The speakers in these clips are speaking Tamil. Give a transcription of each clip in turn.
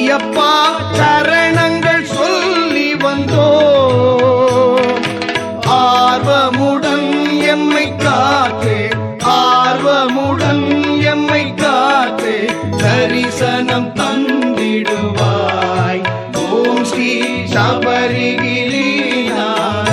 ஐயப்பா சரணங்கள் சொல்லி வந்தோ ஆர்வமுடன் எம்மை காத்து ஆர்வமுடன் எம்மை காத்து தரிசனம் தந்திடுவாய் ஓம் ஸ்ரீ சபரிகிரிநாதா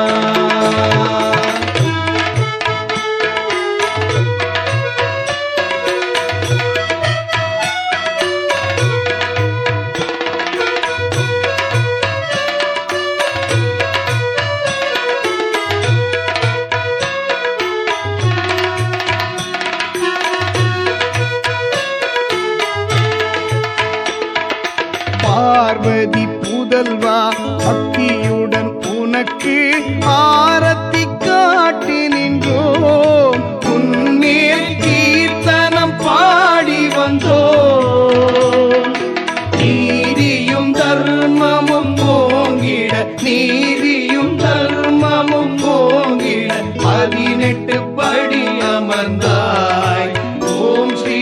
பார்வதி புதல்வா பக்தியுடன் உனக்கு ஆரத்தி காட்டி நின்றோம் உன்மேல் கீர்த்தனம் பாடி வந்தோம் நீதியும் தர்மமும் ஓங்கிட நீதியும் தர்மமும் ஓங்கிட பதினெட்டு படி அமர்ந்தாய் ஓம் ஸ்ரீ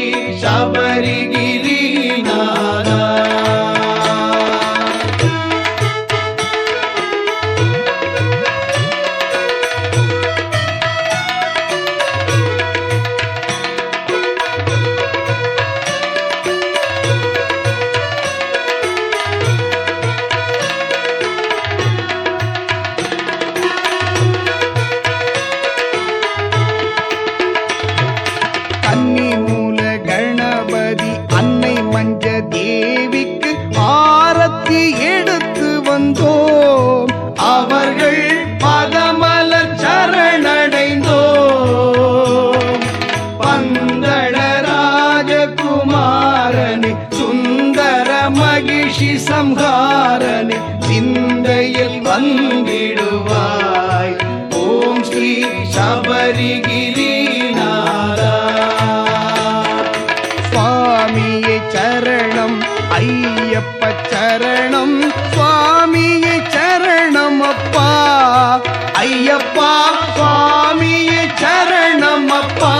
சபரிகிரிநாதா கன்னி மூல கணபதி அன்னை மஞ்ச தேவிக்கு ஆரத்தி எடுத்து வந்தோம் அவர்கள் பதமல சரணடைந்தோம் பந்தள ராஜகுமாரனே சுந்தர மகிஷி சம்ஹாரனே சிந்தையில் வந்திடுவாய் ஓம் ஸ்ரீ சபரிகிரிநாதா சுவாமியே சரணம் ஐயப்ப சரணம் சுவாமியே சரணம் அப்பா ஐயப்பா சுவாமியே சரணம் அப்பா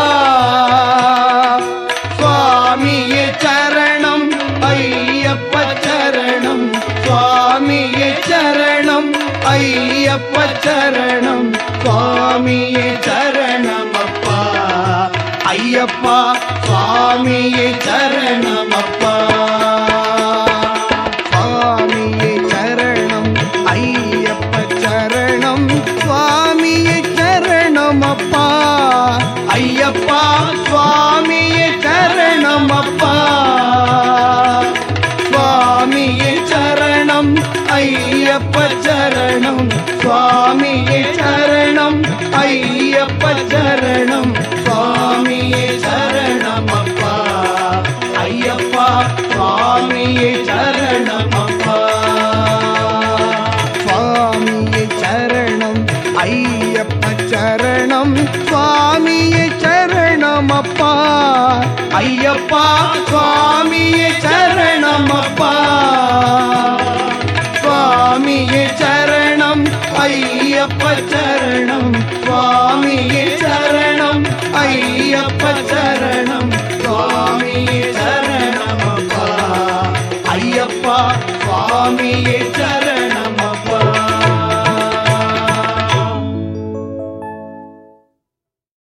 சுவாமியே சரணம் ஐயப்ப சரணம் சுவாமியே சரணம் ஐயப்ப சரணம் சுவாமியே சரணம் அப்பா ஐயப்பா சுவாமியே சரணம் அப்பா சுவாமியே சரணம் ஐயப்ப சரணம் சுவாமியே சரணம் அப்பா ஐயப்பா சுவாமியே சரணம் அப்பா சுவாமியே சரணம் ஐயப்ப சரணம் சுவாமியே சரணம் ஐயப்ப சரணம் சுவாமியே சரணம் அப்பா ஐயப்பா சுவாமியே சரணம் அப்பா சுவாமியே சரணம் ஐயப்ப சரணம் சுவாமியே சரணம் அப்பா ஐயப்பா சுவாமியே சரணம் அப்பா சுவாமியே சரணம் ஐயப்ப சரணம் சுவாமியே சரணம் ஐயப்ப சரணம் சுவாமியே சரணம் அப்பா ஐயப்பா சுவாமியே